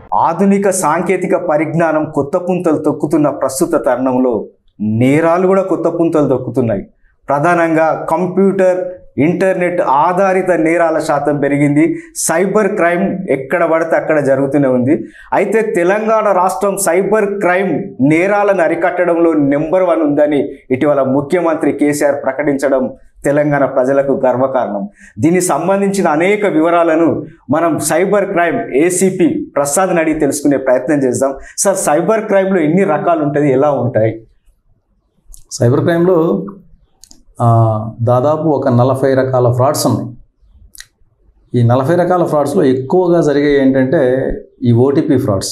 ఆధునిక సాంకేతిక పరిజ్ఞానం కొత్త పుంతలు తొక్కుతున్న ప్రస్తుత తరుణంలో నేరాలు కూడా కొత్త పుంతలు తొక్కుతున్నాయి ప్రధానంగా కంప్యూటర్ ఇంటర్నెట్ ఆధారిత నేరాల శాతం పెరిగింది సైబర్ క్రైమ్ ఎక్కడ పడితే అక్కడ జరుగుతూనే ఉంది అయితే తెలంగాణ రాష్ట్రం సైబర్ క్రైమ్ నేరాలను అరికట్టడంలో నెంబర్ వన్ ఉందని ఇటీవల ముఖ్యమంత్రి కేసీఆర్ ప్రకటించడం తెలంగాణ ప్రజలకు గర్వకారణం దీనికి సంబంధించిన అనేక వివరాలను మనం సైబర్ క్రైమ్ ఏసీపీ ప్రసాద్ని అడిగి తెలుసుకునే ప్రయత్నం చేద్దాం సార్ సైబర్ క్రైమ్లో ఎన్ని రకాలు ఉంటుంది ఎలా ఉంటాయి సైబర్ క్రైమ్లో ఆ, దాదాపు ఒక నలభై రకాల ఫ్రాడ్స్ ఉన్నాయి ఈ నలభై రకాల ఫ్రాడ్స్లో ఎక్కువగా జరిగే ఏంటంటే ఈ ఓటీపీ ఫ్రాడ్స్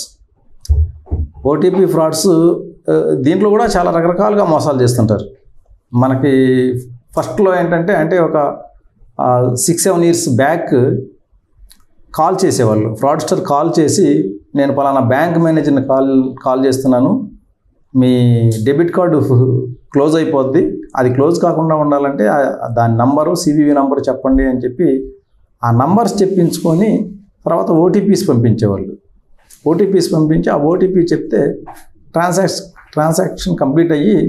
ఓటీపీ ఫ్రాడ్స్ ఆ, దీంట్లో కూడా చాలా రకరకాలుగా మోసాలు చేస్తుంటారు మనకి ఫస్ట్లో ఏంటంటే అంటే ఒక six seven years back call చేసేవాళ్ళు ఫ్రాడ్స్టర్ కాల్ చేసి నేను పలానా బ్యాంక్ మేనేజర్ని కాల్ కాల్ చేస్తున్నాను మీ డెబిట్ కార్డు క్లోజ్ అయిపోద్ది అది క్లోజ్ కాకుండా ఉండాలంటే ఆ- దాని నంబరు సివివి నంబర్ చెప్పండి అని చెప్పి ఆ నంబర్స్ చెప్పించుకొని తర్వాత ఓటీపీస్ పంపించేవాళ్ళు ఓటీపీస్ పంపించి ఆ ఓటీపీ చెప్తే ట్రాన్సాక్స్ ట్రాన్సాక్షన్ కంప్లీట్ అయ్యి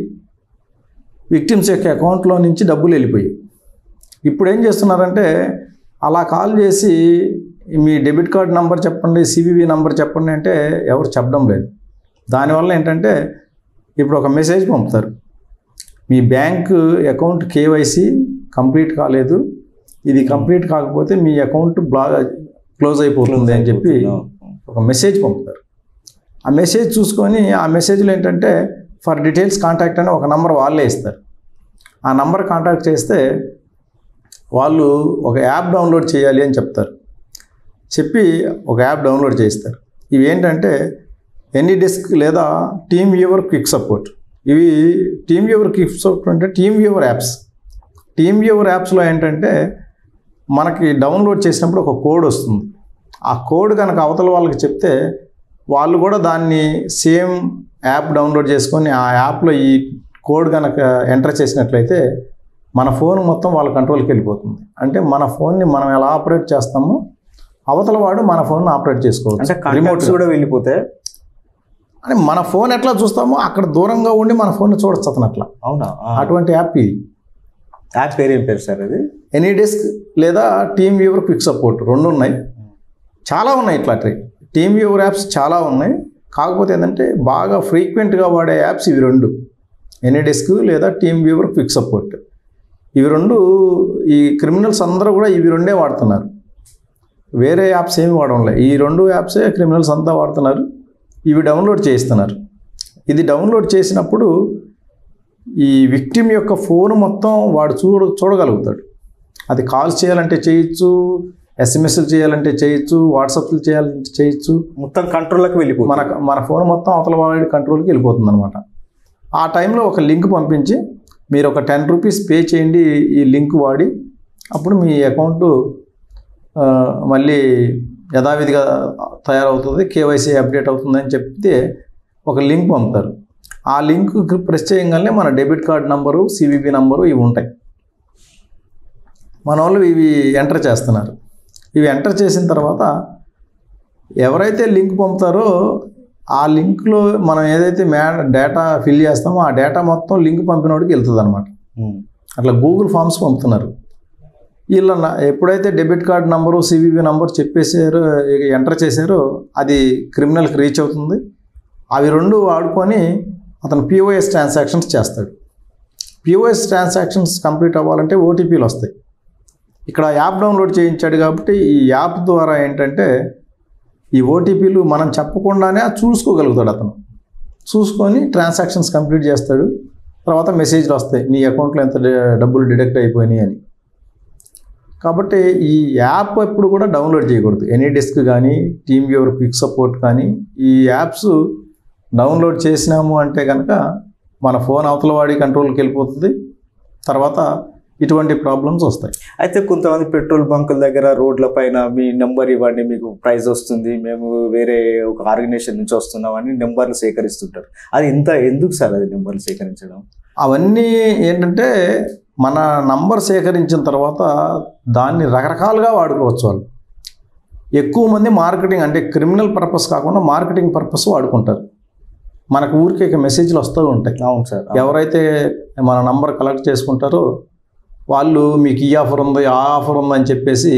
విక్టిమ్స్ యొక్క అకౌంట్లో నుంచి డబ్బులు వెళ్ళిపోయాయి ఇప్పుడు ఏం చేస్తున్నారంటే అలా కాల్ చేసి మీ డెబిట్ కార్డ్ నంబర్ చెప్పండి సివివి నంబర్ చెప్పండి అంటే ఎవరు చెప్పడం లేదు దానివల్ల ఏంటంటే ఇప్పుడు ఒక మెసేజ్ పంపుతారు మీ బ్యాంక్ అకౌంట్ కేవైసీ కంప్లీట్ కాలేదు ఇది కంప్లీట్ కాకపోతే మీ అకౌంట్ బ్లా క్లోజ్ అయిపోతుంది అని చెప్పి ఒక మెసేజ్ పంపుతారు ఆ మెసేజ్ చూసుకొని ఆ మెసేజ్లో ఏంటంటే ఫర్ డీటెయిల్స్ కాంటాక్ట్ అని ఒక నంబర్ వాళ్ళే ఇస్తారు ఆ నంబర్ కాంటాక్ట్ చేస్తే వాళ్ళు ఒక యాప్ డౌన్లోడ్ చేయాలి అని చెప్తారు చెప్పి ఒక యాప్ డౌన్లోడ్ చేయిస్తారు ఇవి ఏంటంటే ఎనీ డెస్క్ లేదా టీమ్ వ్యూవర్ క్విక్ సపోర్ట్ ఇవి టీమ్ వ్యూవర్ క్విక్ సపోర్ట్ అంటే TeamViewer apps TeamViewer యాప్స్లో ఏంటంటే మనకి డౌన్లోడ్ చేసినప్పుడు ఒక కోడ్ వస్తుంది ఆ కోడ్ కనుక అవతల వాళ్ళకి చెప్తే వాళ్ళు కూడా దాన్ని సేమ్ యాప్ డౌన్లోడ్ చేసుకొని ఆ యాప్లో ఈ కోడ్ కనుక ఎంటర్ చేసినట్లయితే మన ఫోన్ మొత్తం వాళ్ళ కంట్రోల్కి వెళ్ళిపోతుంది అంటే మన ఫోన్ని మనం ఎలా ఆపరేట్ చేస్తామో అవతల వాడు మన ఫోన్ ఆపరేట్ చేసుకోవచ్చు అంటే రిమోట్ రిమోట్స్ కూడా వెళ్ళిపోతాయి అంటే మన ఫోన్ ఎట్లా చూస్తామో అక్కడ దూరంగా ఉండి మన ఫోన్ చూడొచ్చు అతను అట్లా అవునా అటువంటి యాప్ ఇది యాప్ పేరు ఏం పేరు సార్ అది ఎనీ డెస్క్ లేదా టీమ్ వ్యూవర్ క్విక్ సపోర్ట్ రెండు ఉన్నాయి చాలా ఉన్నాయి ఇట్లా టీమ్ వ్యూవర్ యాప్స్ చాలా ఉన్నాయి కాకపోతే ఏంటంటే బాగా ఫ్రీక్వెంట్గా వాడే యాప్స్ ఇవి రెండు ఎనీ డెస్క్ లేదా టీమ్ వ్యూవర్ క్విక్ సపోర్ట్ ఇవి రెండు ఈ క్రిమినల్స్ అందరూ కూడా ఇవి రెండే వాడుతున్నారు వేరే యాప్స్ ఏమి వాడడం ఈ రెండు యాప్సే క్రిమినల్స్ అంతా వాడుతున్నారు ఇవి డౌన్లోడ్ చేయిస్తున్నారు ఇది డౌన్లోడ్ చేసినప్పుడు ఈ విక్టిమ్ యొక్క ఫోన్ మొత్తం వాడు చూడ చూడగలుగుతాడు అది కాల్స్ చేయాలంటే చేయొచ్చు ఎస్ఎంఎస్లు చేయాలంటే చేయొచ్చు వాట్సాప్లు చేయాలంటే చేయొచ్చు మొత్తం కంట్రోల్లోకి వెళ్ళిపోతుంది మన మన ఫోన్ మొత్తం అవతల వాడి కంట్రోల్కి వెళ్ళిపోతుంది అనమాట ఆ టైంలో ఒక లింక్ పంపించి మీరు ఒక టెన్ రూపీస్ పే చేయండి ఈ లింక్ వాడి అప్పుడు మీ అకౌంట్ ఆ, మళ్ళీ యథావిధిగా తయారవుతుంది కేవైసీ అప్డేట్ అవుతుందని చెప్తే ఒక లింక్ పంపుతారు ఆ లింక్ ప్రెస్ చేయగానే మన debit card number CVV number ఇవి ఉంటాయి మన వాళ్ళు ఇవి ఎంటర్ చేస్తున్నారు ఇవి ఎంటర్ చేసిన తర్వాత ఎవరైతే లింక్ పంపుతారో ఆ లింక్లో మనం ఏదైతే మ్యా డేటా ఫిల్ చేస్తామో ఆ డేటా మొత్తం లింక్ పంపినోడికి వెళ్తుంది అనమాట ఉమ్. అట్లా గూగుల్ ఫామ్స్ పంపుతున్నారు వీళ్ళ న- ఎప్పుడైతే debit card number CVV number చెప్పేసారో ఇక ఎంటర్ చేశారో అది క్రిమినల్కి రీచ్ అవుతుంది అవి రెండు వాడుకొని అతను పిఓఎస్ ట్రాన్సాక్షన్స్ చేస్తాడు పిఓఎస్ ట్రాన్సాక్షన్స్ కంప్లీట్ అవ్వాలంటే ఓటీపీలు వస్తాయి ఇక్కడ యాప్ డౌన్లోడ్ చేయించాడు కాబట్టి ఈ యాప్ ద్వారా ఏంటంటే ఈ ఓటీపీలు మనం చెప్పకుండానే చూసుకోగలుగుతాడు అతను చూసుకొని ట్రాన్సాక్షన్స్ కంప్లీట్ చేస్తాడు తర్వాత మెసేజ్లు వస్తాయి నీ అకౌంట్లో ఎంత డ- డబ్బులు డిడక్ట్ అయిపోయినాయి అని కాబట్టి ఈ యాప్ ఎప్పుడు కూడా డౌన్లోడ్ చేయకూడదు ఎనీ డెస్క్ కానీ టీమ్ వ్యూవర్ క్విక్ సపోర్ట్ కానీ ఈ యాప్స్ డౌన్లోడ్ చేసినాము అంటే కనుక మన ఫోన్ అవతల వాడి కంట్రోల్కి వెళ్ళిపోతుంది తర్వాత ఇటువంటి ప్రాబ్లమ్స్ వస్తాయి అయితే కొంతమంది పెట్రోల్ బంకుల దగ్గర రోడ్ల పైన మీ నెంబర్ ఇవ్వండి మీకు ప్రైజ్ వస్తుంది మేము వేరే ఒక ఆర్గనైజేషన్ నుంచి వస్తున్నామని నెంబర్లు సేకరిస్తుంటారు అది ఎంత ఎందుకు సార్ అది నెంబర్లు సేకరించడం అవన్నీ ఏంటంటే మన నంబర్ సేకరించిన తర్వాత దాన్ని రకరకాలుగా వాడుకోవచ్చు వాళ్ళు ఎక్కువ మంది మార్కెటింగ్ అంటే క్రిమినల్ పర్పస్ కాకుండా మార్కెటింగ్ పర్పస్ వాడుకుంటారు మనకు ఊరికి ఇక మెసేజ్లు వస్తూ ఉంటాయి అవును సార్ ఎవరైతే మన నంబర్ కలెక్ట్ చేసుకుంటారో వాళ్ళు మీకు ఈ ఆఫర్ ఉంది ఆ ఆఫర్ ఉంది అని చెప్పేసి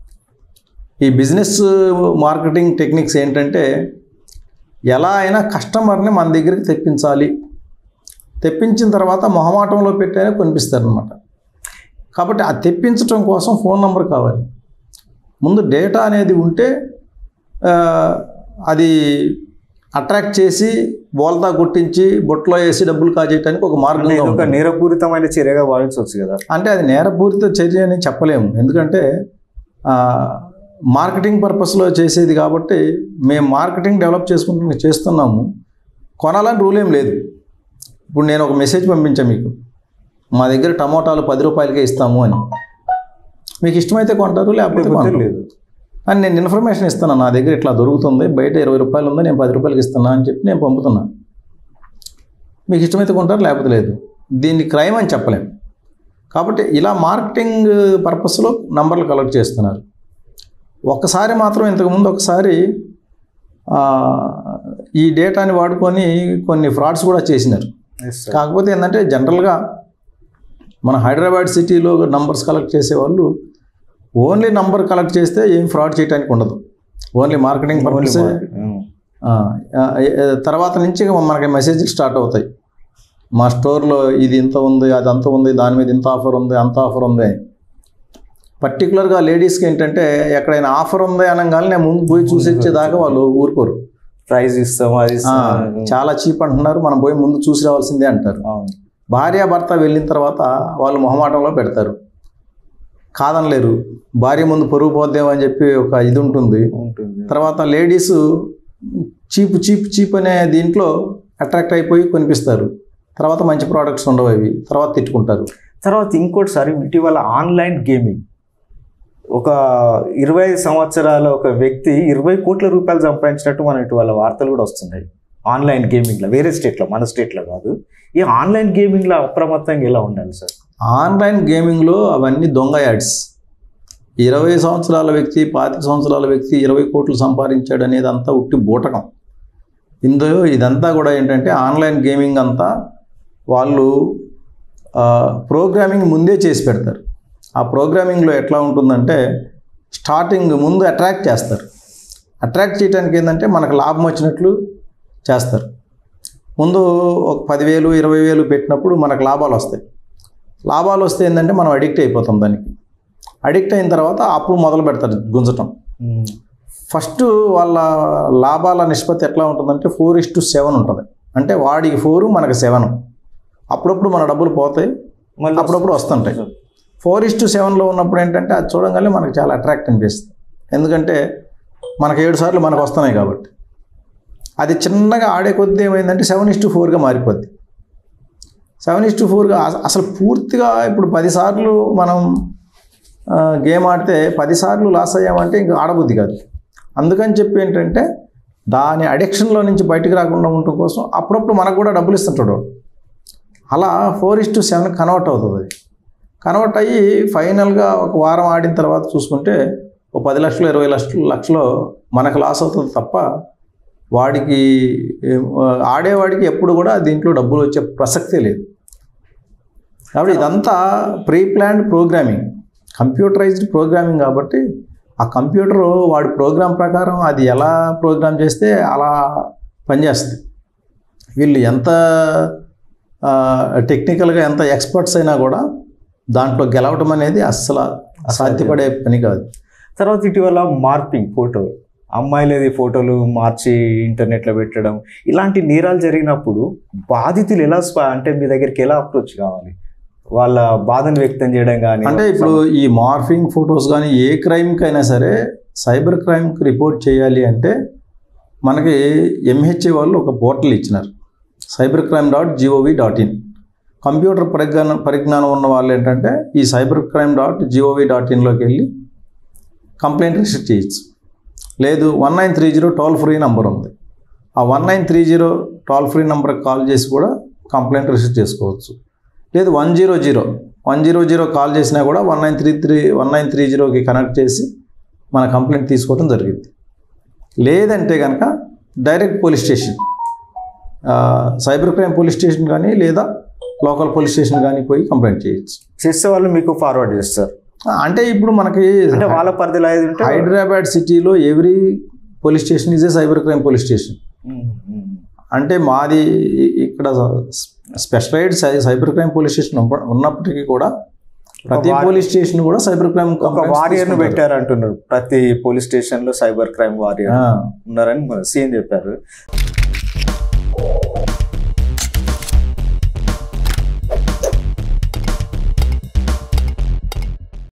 ఈ బిజినెస్ మార్కెటింగ్ టెక్నిక్స్ ఏంటంటే ఎలా అయినా కస్టమర్ని మన దగ్గరికి తెప్పించాలి తెప్పించిన తర్వాత మొహమాటంలో పెట్టైనా కొనిపిస్తారనమాట కాబట్టి ఆ తెప్పించడం కోసం ఫోన్ నెంబర్ కావాలి ముందు డేటా అనేది ఉంటే ఆ, అది అట్రాక్ట్ చేసి బోల్తా కొట్టించి బొట్లో వేసి డబ్బులు కాజేయడానికి ఒక అంటే మార్గంగా ఇది ఒక ఉంటుంది. నేరపూరితమైన చర్యగా భావించవచ్చు కదా అంటే అది నేరపూరిత చర్య అని చెప్పలేము ఎందుకంటే ఆ, మార్కెటింగ్ పర్పస్లో చేసేది కాబట్టి మేము మార్కెటింగ్ డెవలప్ చేసుకుంటూ చేస్తున్నాము కొనాలని రూల్ ఏం లేదు ఇప్పుడు నేను ఒక మెసేజ్ పంపించాను మీకు మా దగ్గర టమోటాలు పది రూపాయలకే ఇస్తాము అని మీకు ఇష్టమైతే కొంటారు లేకపోతే లేకపోతే కొనరు. లేదు అని నేను ఇన్ఫర్మేషన్ ఇస్తాను నా దగ్గర ఇట్లా దొరుకుతుంది బయట ఇరవై రూపాయలు ఉంది నేను పది రూపాయలకి ఇస్తున్నా అని చెప్పి నేను పంపుతున్నా మీకు ఇష్టమైతే కొంటారు లేకపోతే లేదు దీన్ని క్రైమ్ అని చెప్పలేం కాబట్టి ఇలా మార్కెటింగ్ పర్పస్లో నంబర్లు కలెక్ట్ చేస్తున్నారు ఒక్కసారి మాత్రం ఇంతకుముందు ఒకసారి ఆ, ఈ డేటాని వాడుకొని కొన్ని ఫ్రాడ్స్ కూడా చేసినారు Yes, sir. కాకపోతే ఏంటంటే జనరల్గా మన హైదరాబాద్ సిటీలో నంబర్స్ కలెక్ట్ చేసేవాళ్ళు ఓన్లీ నంబర్ కలెక్ట్ చేస్తే ఏం ఫ్రాడ్ చేయడానికి ఉండదు only marketing Only purpose market. Mm. తర్వాత నుంచి ఇక మనకి మెసేజ్లు స్టార్ట్ అవుతాయి మా స్టోర్లో ఇది ఇంత ఉంది అది అంత ఉంది దాని మీద ఇంత ఆఫర్ ఉంది అంత ఆఫర్ ఉంది పర్టికులర్గా లేడీస్కి ఏంటంటే ఎక్కడైనా ఆఫర్ ఉంది అనగానే నేను ముందు పోయి చూసి వచ్చేదాకా వాళ్ళు ఊరుకోరు ప్రైజ్ ఇస్తాం అది ఆ, ఇస్తాం. చాలా చీప్ అంటున్నారు మనం పోయి ముందు చూసి రావాల్సిందే అంటారు అవును. భార్య భర్త వెళ్ళిన తర్వాత వాళ్ళు మొహమాటంలో పెడతారు కాదనలేరు భార్య ముందు పొరుగు పోద్దేమో అని చెప్పి ఒక ఇది ఉంటుంది ఉంటుంది తర్వాత లేడీస్ చీప్ చీప్ చీప్ అనే దీంట్లో అట్రాక్ట్ అయిపోయి కొనిపిస్తారు తర్వాత మంచి ప్రోడక్ట్స్ ఉండవు అవి తర్వాత తిట్టుకుంటారు తర్వాత ఇంకోటి సారి ఇటీవల ఆన్లైన్ గేమింగ్ ఒక ఇరవై సంవత్సరాల ఒక వ్యక్తి ఇరవై కోట్ల రూపాయలు సంపాదించినట్టు మన ఇటీవల వార్తలు కూడా వస్తున్నాయి ఆన్లైన్ గేమింగ్లో వేరే స్టేట్లో మన స్టేట్లో కాదు ఈ ఆన్లైన్ గేమింగ్లో అప్రమత్తంగా ఎలా ఉండాలి సార్ ఆన్లైన్ గేమింగ్లో అవన్నీ దొంగ యాడ్స్ ఇరవై సంవత్సరాల వ్యక్తి పాతిక సంవత్సరాల వ్యక్తి ఇరవై కోట్లు సంపాదించాడు అనేది అంతా ఉట్టి బూటకం ఇందులో ఇదంతా కూడా ఏంటంటే ఆన్లైన్ గేమింగ్ అంతా వాళ్ళు ప్రోగ్రామింగ్ ముందే చేసి పెడతారు ఆ ప్రోగ్రామింగ్లో ఎట్లా ఉంటుందంటే స్టార్టింగ్ ముందు అట్రాక్ట్ చేస్తారు అట్రాక్ట్ చేయడానికి ఏంటంటే మనకు లాభం వచ్చినట్లు చేస్తారు ముందు ఒక పదివేలు ఇరవై వేలు పెట్టినప్పుడు మనకు లాభాలు వస్తాయి లాభాలు వస్తే ఏంటంటే మనం అడిక్ట్ అయిపోతాం దానికి అడిక్ట్ అయిన తర్వాత అప్పుడు మొదలు పెడతారు గుంజటం ఫస్ట్ వాళ్ళ లాభాల నిష్పత్తి ఎట్లా ఉంటుందంటే ఫోర్ ఇస్ టు సెవెన్ ఉంటుంది అంటే వాడికి ఫోరు మనకి సెవెన్ అప్పుడప్పుడు మన డబ్బులు పోతాయి మళ్ళీ అప్పుడప్పుడు వస్తుంటాయి ఫోర్ ఇస్ టు సెవెన్లో ఉన్నప్పుడు ఏంటంటే అది చూడగానే మనకు చాలా అట్రాక్ట్ అనిపిస్తుంది ఎందుకంటే మనకు ఏడు సార్లు మనకు వస్తున్నాయి కాబట్టి అది చిన్నగా ఆడే కొద్దీ ఏమైందంటే సెవెన్ ఇస్ టు ఫోర్గా మారిపోద్ది సెవెన్ ఇస్ టు ఫోర్గా అసలు పూర్తిగా ఇప్పుడు పదిసార్లు మనం ఆ, గేమ్ ఆడితే పదిసార్లు లాస్ అయ్యామంటే ఇంకా ఆడబుద్ధి కాదు అందుకని చెప్పి ఏంటంటే దాని అడిక్షన్లో నుంచి బయటికి రాకుండా ఉండటం కోసం అప్పుడప్పుడు మనకు కూడా డబ్బులు ఇస్తుంటాడు వాడు. అలా four is two seven convert అవుతుంది అది కన్వర్ట్ అయ్యి ఫైనల్గా ఒక వారం ఆడిన తర్వాత చూసుకుంటే ఒక పది లక్షలు ఇరవై లక్షలు లక్షలు మనకు లాస్ అవుతుంది తప్ప వాడికి ఏం, ఆడేవాడికి ఎప్పుడు కూడా దీంట్లో డబ్బులు వచ్చే ప్రసక్తే లేదు కాబట్టి ఇదంతా pre planned programming computerised programming కాబట్టి ఆ కంప్యూటర్ వాడి ప్రోగ్రామ్ ప్రకారం అది ఎలా ప్రోగ్రామ్ చేస్తే అలా పనిచేస్తుంది వీళ్ళు ఎంత టెక్నికల్గా ఎంత ఎక్స్పర్ట్స్ అయినా కూడా దాంట్లో గెలవటం అనేది అస్సలు సాధ్యపడే పని కాదు తర్వాత ఇటీవల మార్పింగ్ ఫోటో అమ్మాయిలది ఫోటోలు మార్చి ఇంటర్నెట్లో పెట్టడం ఇలాంటి నేరాలు జరిగినప్పుడు బాధితులు ఎలా స్ప- అంటే మీ దగ్గరికి ఎలా అప్రోచ్ కావాలి వాళ్ళ బాధను వ్యక్తం చేయడం కానీ అంటే ఇప్పుడు ఈ మార్ఫింగ్ ఫొటోస్ కానీ ఏ క్రైమ్కి అయినా సరే సైబర్ క్రైమ్కి రిపోర్ట్ చేయాలి అంటే మనకి ఎంహెచ్ఏ వాళ్ళు ఒక పోర్టల్ ఇచ్చినారు cyber crime dot G O V dot in computer పరిజ్ఞానం పరిజ్ఞానం ఉన్న వాళ్ళు ఏంటంటే ఈ cyber crime dot G O V dot ఇన్లోకి వెళ్ళి కంప్లైంట్ రిజిస్టర్ చేయొచ్చు లేదు one nine three zero toll free number ఉంది ఆ one nine three zero toll free నెంబర్కి కాల్ చేసి కూడా కంప్లైంట్ రిజిస్టర్ చేసుకోవచ్చు లేదు one zero zero one zero zero call చేసినా కూడా one nine three three one nine three జీరోకి కనెక్ట్ చేసి మన కంప్లైంట్ తీసుకోవడం జరిగింది లేదంటే కనుక డైరెక్ట్ పోలీస్ స్టేషన్ ఆ, సైబర్ క్రైమ్ పోలీస్ స్టేషన్ కానీ లేదా లోకల్ పోలీస్ స్టేషన్ కానీ పోయి కంప్లైంట్ చేయొచ్చు చేస్తే వాళ్ళు మీకు ఫార్వర్డ్ చేస్తారు ఆ, అంటే ఇప్పుడు మనకి అంటే వాళ్ళ పరిధిలో ఏది ఉంటే హైదరాబాద్ సిటీలో every police station is a cyber crime police station um, um. అంటే మాది ఇక్కడ specialised cyber crime police station ఉన్న- ఉన్నప్పటికీ కూడా ప్రతి వారి- పోలీస్ స్టేషన్ కూడా సైబర్ క్రైమ్ ఒక వారియర్ ను పెట్టారు అంటున్నారు ప్రతి పోలీస్ స్టేషన్ లో సైబర్ క్రైమ్ వారియర్ ఉన్నారని సీఎం చెప్పారు